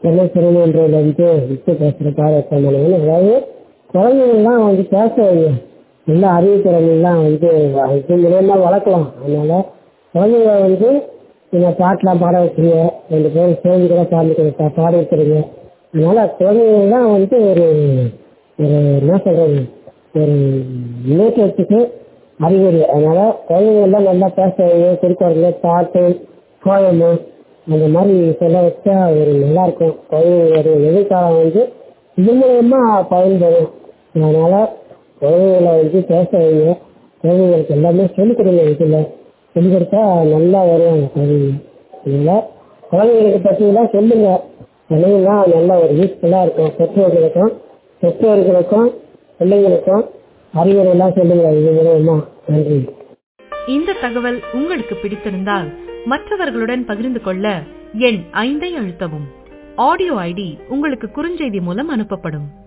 சென்னை திருமன்றத்தில் வந்து விட்டு பேசுகிற பாரத்தமனைகள் அதாவது குழந்தைங்கள்லாம் வந்து பேச வைங்க நல்ல அறிவு திறமைலாம் வந்து இது மூலயமா வளர்க்கலாம் அதனால குழந்தைங்க வந்து நீங்கள் பாட்டெலாம் பாட வைக்கிறீங்க ரெண்டு பேரும் சேர்ந்து கூட பாடி பாட வைக்கிறீங்க அதனால குழந்தைங்கள்லாம் வந்து ஒரு ஒரு என்ன சொல்கிறது ஒரு முன்னேற்றத்துக்கு அறிகுறி அதனால குழந்தைங்கள்லாம் நல்லா பேச வைங்க திருக்குறள் பாட்டு போயமு அந்த மாதிரி சொல்ல வச்சா ஒரு நல்லா இருக்கும் குழந்தைங்களோட எதிர்காலம் வந்து இது மூலயமா பயன்படும் அதனால குழந்தைங்களை வந்து பேச வைங்க குழந்தைங்களுக்கு எல்லாமே சொல்லிக் கொடுங்க இதில் சொல்லிக் கொடுத்தா நல்லா வருவாங்க குழந்தைங்க அதனால குழந்தைங்களுக்கு பற்றிலாம் சொல்லுங்க குழந்தைங்களாம் நல்ல ஒரு யூஸ்ஃபுல்லாக இருக்கும் பெற்றோர்களுக்கும் பெற்றோர்களுக்கும் பிள்ளைங்களுக்கும் அறிவுரைலாம் சொல்லுங்க இது மூலயமா நன்றி இந்த தகவல் உங்களுக்கு பிடித்திருந்தால் மற்றவர்களுடன் பகிர்ந்து கொள்ள எண் ஐந்தை அழுத்தவும் ஆடியோ ஐடி உங்களுக்கு குறுஞ்செய்தி மூலம் அனுப்பப்படும்